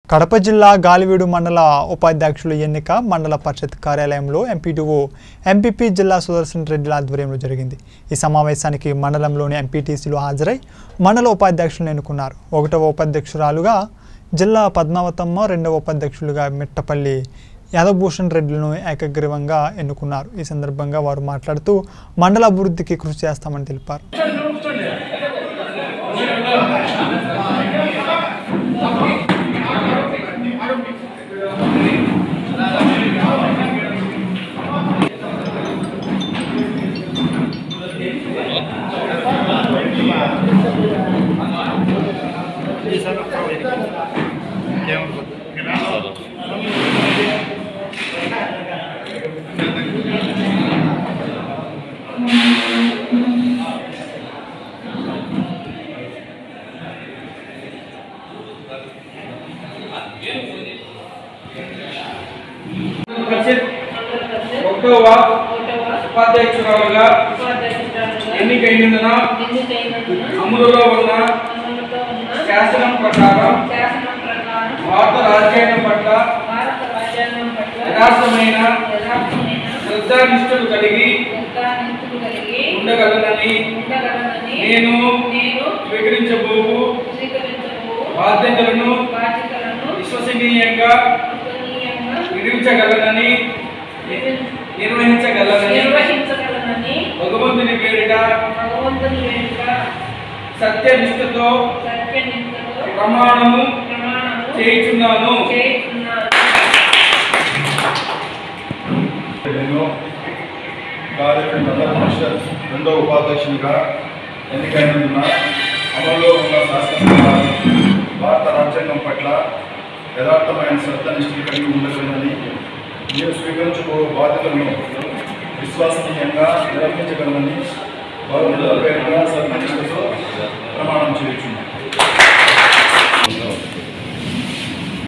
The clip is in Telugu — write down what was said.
కడప జిల్లా గాలివీడు మండల ఉపాధ్యక్షులు ఎన్నిక మండల పరిషత్ కార్యాలయంలో ఎంపీటీఓ ఎంపీపీ జిల్లా సుదర్శన్ రెడ్డిల ఆధ్వర్యంలో జరిగింది ఈ సమావేశానికి మండలంలోని ఎంపీటీసీలు హాజరై మండల ఉపాధ్యక్షులను ఎన్నుకున్నారు ఒకటవ ఉపాధ్యక్షురాలుగా జిల్లా పద్మావతమ్మ రెండవ ఉపాధ్యక్షులుగా మిట్టపల్లి యాదవభూషణ్ రెడ్డిలను ఏకగ్రీవంగా ఎన్నుకున్నారు ఈ సందర్భంగా వారు మాట్లాడుతూ మండల అభివృద్ధికి కృషి చేస్తామని తెలిపారు పరిషత్ ఒకటవ ఉపాధ్యక్షురాలుగా ఎన్నికైనందున అమలులో ఉన్న శాసనం ప్రకారం భారత రాజ్యాంగం పట్ల యథార్థమైన శ్రద్ధానిష్ఠులు కలిగి ఉండగలనని నేను స్వీకరించబోవు బాధ్యతలను విశ్వసనీయంగా నిర్వహించగలనని నిర్వహించగలనని నిర్వహించగలనని భగవంతుని పేరిట భగవంతుని వెనుక సత్యనిష్టతో సత్యనిష్టతో ప్రమాణము ప్రమాణము చేయుచున్నాను చేయుచున్నాను నేను కార్యక్రమ మండల పరిషత్ రెండో ఉపాధ్యక్షునిగా ఎన్నికైనందున అమల్లో ఉన్న శాసనసభ భారత రాజ్యాంగం పట్ల యథార్థమైన శ్రద్ధ నిష్ఠలు కలిగి ఉండగలనని నేను స్వీకరించుకో బాధ్యతలను విశ్వసనీయంగా నిర్వహించగలనని వారు పేరుగా సత్యనిష్టతో ప్రమాణం చేయుచున్నాను